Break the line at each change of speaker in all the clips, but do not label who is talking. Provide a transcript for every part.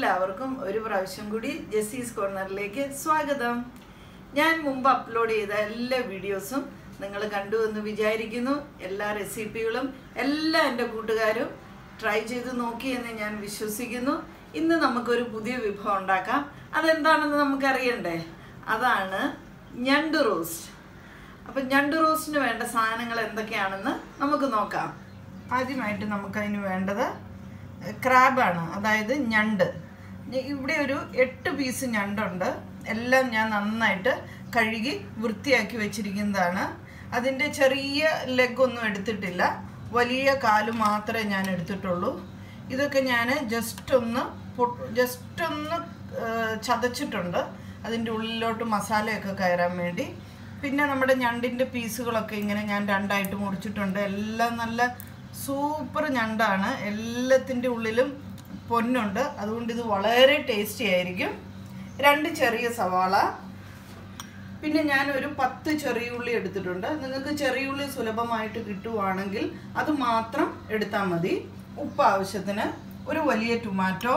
എല്ലാവർക്കും ഒരു പ്രാവശ്യം കൂടി ജെസീസ് കോർണറിലേക്ക് സ്വാഗതം ഞാൻ മുമ്പ് അപ്ലോഡ് ചെയ്ത എല്ലാ വീഡിയോസും നിങ്ങൾ കണ്ടു എന്ന് വിചാരിക്കുന്നു എല്ലാ റെസിപ്പികളും എല്ലാ എൻ്റെ കൂട്ടുകാരും ട്രൈ ചെയ്ത് നോക്കി എന്ന് ഞാൻ വിശ്വസിക്കുന്നു ഇന്ന് നമുക്കൊരു പുതിയ വിഭവം ഉണ്ടാക്കാം അതെന്താണെന്ന് നമുക്കറിയണ്ടേ അതാണ് ഞണ്ട് റോസ്റ്റ് അപ്പം ഞണ്ട് റോസ്റ്റിന് വേണ്ട സാധനങ്ങൾ എന്തൊക്കെയാണെന്ന് നമുക്ക് നോക്കാം ആദ്യമായിട്ട് നമുക്കതിന് വേണ്ടത് ക്രാബാണ് അതായത് ഞണ്ട് ഞ- ഇവിടെ ഒരു എട്ട് പീസ് ഞണ്ടുണ്ട് എല്ലാം ഞാൻ നന്നായിട്ട് കഴുകി വൃത്തിയാക്കി വെച്ചിരിക്കുന്നതാണ് അതിൻ്റെ ചെറിയ ലെഗൊന്നും എടുത്തിട്ടില്ല വലിയ കാല് മാത്രമേ ഞാൻ എടുത്തിട്ടുള്ളൂ ഇതൊക്കെ ഞാൻ ജസ്റ്റ് ഒന്ന് ജസ്റ്റ് ഒന്ന് ആ, ചതച്ചിട്ടുണ്ട് അതിൻ്റെ ഉള്ളിലോട്ട് മസാലയൊക്കെ കയറാൻ വേണ്ടി പിന്നെ നമ്മുടെ ഞണ്ടിൻ്റെ പീസുകളൊക്കെ ഇങ്ങനെ ഞാൻ രണ്ടായിട്ട് മുറിച്ചിട്ടുണ്ട് എല്ലാം നല്ല സൂപ്പർ ഞണ്ടാണ് എല്ലാത്തിൻ്റെ ഉള്ളിലും പൊന്നുണ്ട് അതുകൊണ്ട് ഇത് വളരെ ടേസ്റ്റി ആയിരിക്കും രണ്ട് ചെറിയ സവാള പിന്നെ ഞാൻ ഒരു പത്ത് ചെറിയ ഉള്ളി എടുത്തിട്ടുണ്ട് നിങ്ങൾക്ക് ചെറിയ ഉള്ളി സുലഭമായിട്ട് കിട്ടുവാണെങ്കിൽ അത് മാത്രം എടുത്താൽ മതി ഉപ്പ് ആവശ്യത്തിന് ഒരു വലിയ ടൊമാറ്റോ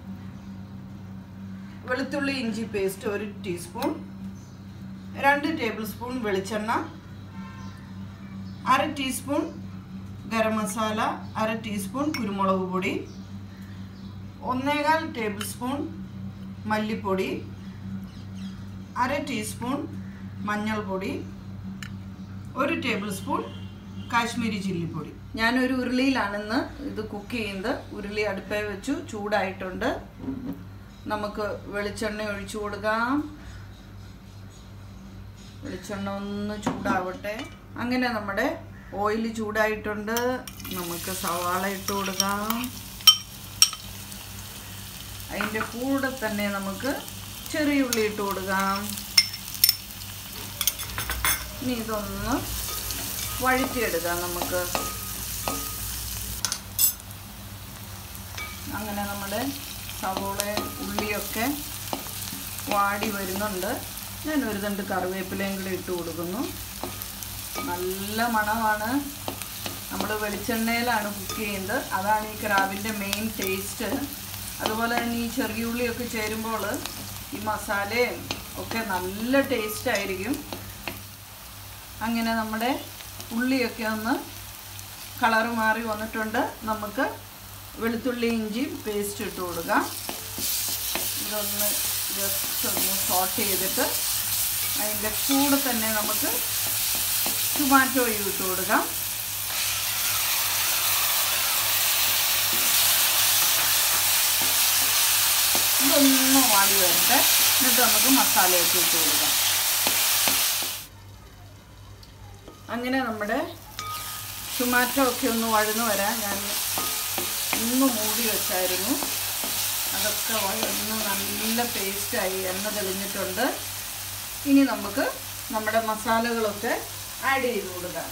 വെളുത്തുള്ളി ഇഞ്ചി പേസ്റ്റ് ഒരു ടീസ്പൂൺ രണ്ട് ടേബിൾ സ്പൂൺ വെളിച്ചെണ്ണ അര ടീസ്പൂൺ ഗരം മസാല അര ടീസ്പൂൺ കുരുമുളക് പൊടി ഒന്നേകാൽ ടേബിൾ സ്പൂൺ മല്ലിപ്പൊടി അര ടീസ്പൂൺ മഞ്ഞൾപ്പൊടി ഒരു ടേബിൾ സ്പൂൺ കാശ്മീരി ചില്ലിപ്പൊടി ഞാനൊരു ഉരുളിയിലാണെന്ന് ഇത് കുക്ക് ചെയ്യുന്നത് ഉരുളി അടുപ്പേ വെച്ചു ചൂടായിട്ടുണ്ട് നമുക്ക് വെളിച്ചെണ്ണ ഒഴിച്ചു കൊടുക്കാം വെളിച്ചെണ്ണ ഒന്ന് ചൂടാവട്ടെ അങ്ങനെ നമ്മുടെ ഓയിൽ ചൂടായിട്ടുണ്ട് നമുക്ക് സവാള ഇട്ട് കൊടുക്കാം അതിൻ്റെ കൂടെ തന്നെ നമുക്ക് ചെറിയ ഉള്ളി ഇട്ട് കൊടുക്കാം ഇനി ഇതൊന്ന് വഴറ്റിയെടുക്കാം നമുക്ക് അങ്ങനെ നമ്മുടെ സവോള ഉള്ളിയൊക്കെ വാടി വരുന്നുണ്ട് ഞാൻ ഒരു തണ്ട് കറിവേപ്പിലയും കൂടി ഇട്ട് കൊടുക്കുന്നു നല്ല മണമാണ് നമ്മൾ വെളിച്ചെണ്ണയിലാണ് കുക്ക് ചെയ്യുന്നത് അതാണ് ഈ ക്രാബിൻ്റെ മെയിൻ ടേസ്റ്റ് അതുപോലെ തന്നെ ഈ ചെറിയ ഉള്ളിയൊക്കെ ചേരുമ്പോൾ ഈ മസാലയും ഒക്കെ നല്ല ടേസ്റ്റ് ആയിരിക്കും അങ്ങനെ നമ്മുടെ ഉള്ളിയൊക്കെ ഒന്ന് കളറ് മാറി വന്നിട്ടുണ്ട് നമുക്ക് വെളുത്തുള്ളി ഇഞ്ചി പേസ്റ്റ് ഇട്ട് കൊടുക്കാം ഇതൊന്ന് ജസ്റ്റ് ഒന്ന് സോട്ട് ചെയ്തിട്ട് അതിൻ്റെ കൂടെ തന്നെ നമുക്ക് ടൊമാറ്റോയും ഇട്ട് കൊടുക്കാം ഇതൊന്ന് വാടി വരട്ടെ എന്നിട്ട് നമുക്ക് മസാലയൊക്കെ ഇട്ട് കൊടുക്കാം അങ്ങനെ നമ്മുടെ ടൊമാറ്റോ ഒക്കെ ഒന്ന് വഴന്ന് വരാൻ ഞാൻ ഒന്ന് മൂടി വെച്ചായിരുന്നു അതൊക്കെ വഴന്ന് നല്ല പേസ്റ്റായി എണ്ണ തെളിഞ്ഞിട്ടുണ്ട് ഇനി നമുക്ക് നമ്മുടെ മസാലകളൊക്കെ ആഡ് ചെയ്ത് കൊടുക്കാം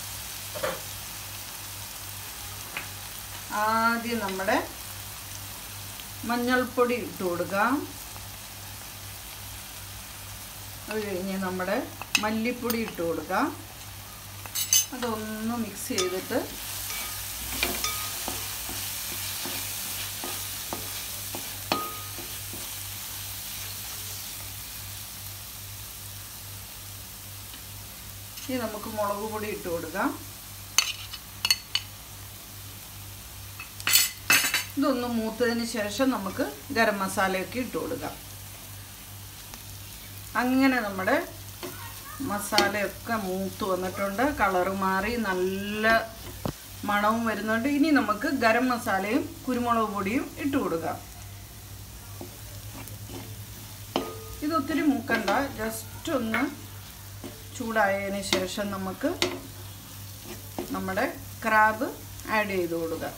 ആദ്യം നമ്മുടെ മഞ്ഞൾപ്പൊടി ഇട്ട് കൊടുക്കാം അത് കഴിഞ്ഞ് നമ്മുടെ മല്ലിപ്പൊടി ഇട്ട് കൊടുക്കാം അതൊന്ന് മിക്സ് ചെയ്തിട്ട് ഇനി നമുക്ക് മുളക് പൊടി ഇട്ട് കൊടുക്കാം ഇതൊന്ന് മൂത്തതിന് ശേഷം നമുക്ക് ഗരം മസാലയൊക്കെ ഇട്ട് കൊടുക്കാം അങ്ങനെ നമ്മുടെ മസാലയൊക്കെ മൂത്ത് വന്നിട്ടുണ്ട് കളറ് മാറി നല്ല മണവും വരുന്നുണ്ട് ഇനി നമുക്ക് ഗരം മസാലയും കുരുമുളക് പൊടിയും ഇട്ട് കൊടുക്കാം ഇത് ഒത്തിരി മൂക്കണ്ട ജസ്റ്റ് ഒന്ന് ചൂടായതിന് ശേഷം നമുക്ക് നമ്മുടെ ക്രാബ് ആഡ് ചെയ്ത് കൊടുക്കാം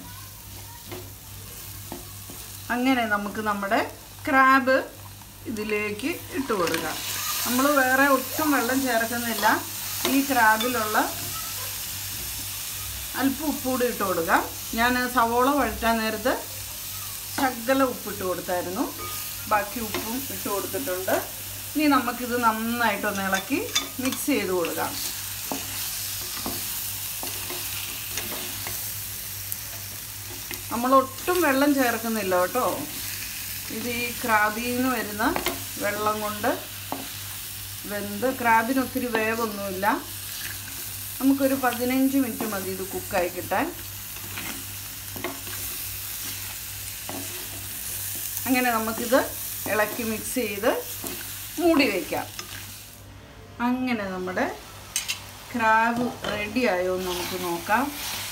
അങ്ങനെ നമുക്ക് നമ്മുടെ ക്രാബ് ഇതിലേക്ക് ഇട്ട് കൊടുക്കാം നമ്മൾ വേറെ ഒട്ടും വെള്ളം ചേർക്കുന്നില്ല ഈ ക്രാബിലുള്ള അല്പം ഉപ്പൂടി ഇട്ട് കൊടുക്കാം ഞാൻ സവോള വഴറ്റാൻ നേരത്ത് ശകല ഉപ്പിട്ട് കൊടുത്തായിരുന്നു ബാക്കി ഉപ്പും ഇട്ട് കൊടുത്തിട്ടുണ്ട് ഇനി നമുക്കിത് നന്നായിട്ടൊന്ന് ഇളക്കി മിക്സ് ചെയ്ത് കൊടുക്കാം നമ്മൾ ഒട്ടും വെള്ളം ചേർക്കുന്നില്ല കേട്ടോ ഇത് ഈ ക്രാബിൽ നിന്ന് വരുന്ന വെള്ളം കൊണ്ട് വെന്ത് ക്രാബിന് ഒത്തിരി വേവൊന്നുമില്ല നമുക്കൊരു പതിനഞ്ച് മിനിറ്റ് മതി ഇത് കുക്കായി കിട്ടാൻ അങ്ങനെ നമുക്കിത് ഇളക്കി മിക്സ് ചെയ്ത് മൂടി വയ്ക്കാം അങ്ങനെ നമ്മുടെ ക്രാബ് റെഡിയായോ എന്ന് നമുക്ക് നോക്കാം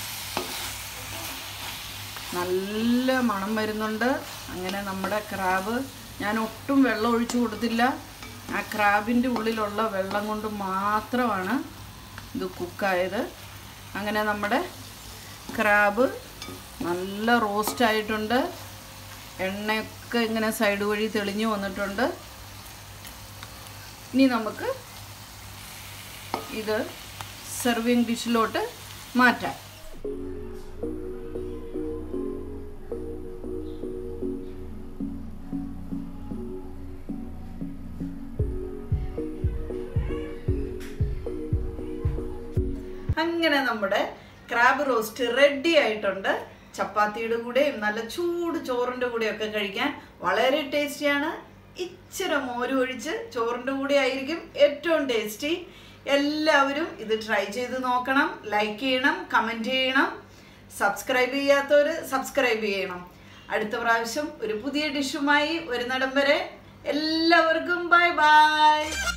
നല്ല മണം വരുന്നുണ്ട് അങ്ങനെ നമ്മുടെ ക്രാബ് ഞാൻ ഒട്ടും വെള്ളം ഒഴിച്ചു കൊടുത്തില്ല ആ ക്രാബിൻ്റെ ഉള്ളിലുള്ള വെള്ളം കൊണ്ട് മാത്രമാണ് ഇത് കുക്കായത് അങ്ങനെ നമ്മുടെ ക്രാബ് നല്ല റോസ്റ്റ് ആയിട്ടുണ്ട് എണ്ണയൊക്കെ ഇങ്ങനെ സൈഡ് വഴി തെളിഞ്ഞു വന്നിട്ടുണ്ട് ഇനി നമുക്ക് ഇത് സെർവിങ് ഡിഷിലോട്ട് മാറ്റാം അങ്ങനെ നമ്മുടെ ക്രാബ് റോസ്റ്റ് റെഡി ആയിട്ടുണ്ട് ചപ്പാത്തിയുടെ കൂടെയും നല്ല ചൂട് ചോറിൻ്റെ കൂടെയൊക്കെ കഴിക്കാൻ വളരെ ടേസ്റ്റിയാണ് ഇച്ചിരി മോര് ഒഴിച്ച് ചോറിൻ്റെ കൂടെ ആയിരിക്കും ഏറ്റവും ടേസ്റ്റി എല്ലാവരും ഇത് ട്രൈ ചെയ്ത് നോക്കണം ലൈക്ക് ചെയ്യണം കമൻറ്റ് ചെയ്യണം സബ്സ്ക്രൈബ് ചെയ്യാത്തവർ സബ്സ്ക്രൈബ് ചെയ്യണം അടുത്ത പ്രാവശ്യം ഒരു പുതിയ ഡിഷുമായി വരുന്നിടം വരെ എല്ലാവർക്കും ബൈ ബൈ